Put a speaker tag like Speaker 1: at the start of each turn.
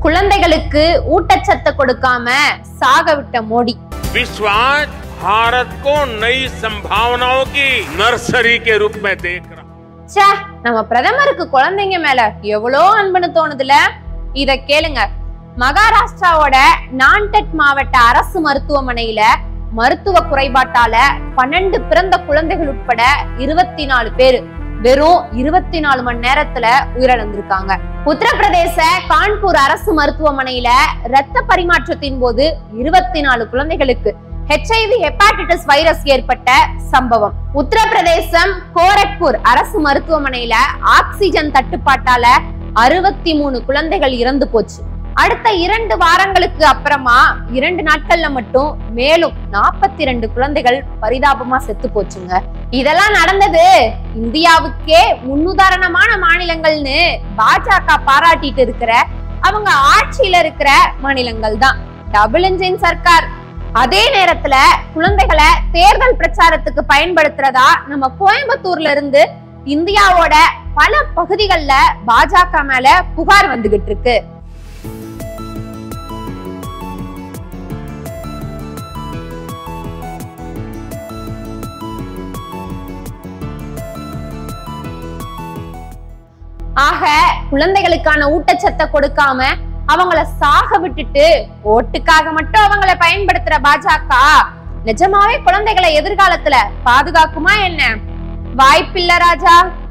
Speaker 1: குழந்தைகளுக்கு ஊட்டச்சத்து கொடுக்காம சாக விட்ட மோடி
Speaker 2: विश्व आज भारत को नई संभावनाओं की नर्सरी के रूप में देख रहा
Speaker 1: ச்சே நம்ம பிரதமருக்கு குழந்தைங்க மேல எவ்வளோ அன்புன்னு தோணுதுல இத கேளுங்க மகாராஷ்டிராவோட நான்டெட் மாவட்ட அரசு மருத்துவமனையில மருத்துவ குறைபாட்டால பன்னெண்டு பிறந்த குழந்தைகள் உட்பட இருபத்தி நாலு பேரு வெறும் இருபத்தி நாலு மணி நேரத்துல உயிரிழந்திருக்காங்க உத்தரப்பிரதேச கான்பூர் அரசு மருத்துவமனையில இரத்த பரிமாற்றத்தின் போது இருபத்தி நாலு குழந்தைகளுக்கு ஹெச்ஐவி ஹெப்பாட்டிட்டிஸ் வைரஸ் ஏற்பட்ட சம்பவம் உத்தரப்பிரதேசம் கோரக்பூர் அரசு மருத்துவமனையில ஆக்சிஜன் தட்டுப்பாட்டால அறுபத்தி மூணு குழந்தைகள் இறந்து போச்சு அடுத்த இரண்டு வாரங்களுக்கு அப்புறமா இரண்டு நாட்கள்ல மட்டும் மேலும் நாற்பத்தி ரெண்டு குழந்தைகள் பரிதாபமா செத்து போச்சுங்க இதெல்லாம் நடந்தது இந்தியாவுக்கே முன்னுதாரணமான மாநிலங்கள்னு பாஜக பாராட்டிட்டு இருக்கிற அவங்க ஆட்சியில இருக்கிற மாநிலங்கள் தான் டபுள் இன்ஜின் சர்க்கார் அதே நேரத்துல குழந்தைகளை தேர்தல் பிரச்சாரத்துக்கு பயன்படுத்துறதா நம்ம கோயம்புத்தூர்ல இருந்து இந்தியாவோட பல பகுதிகள்ல பாஜக மேல புகார் வந்துகிட்டு இருக்கு ஆக குழந்தைகளுக்கான ஊட்டச்சத்தை கொடுக்காம அவங்கள சாக விட்டுட்டு ஓட்டுக்காக மட்டும் அவங்கள பயன்படுத்துற பாஜக நிஜமாவே குழந்தைகளை எதிர்காலத்துல பாதுகாக்குமா என்ன வாய்ப்பில்ல ராஜா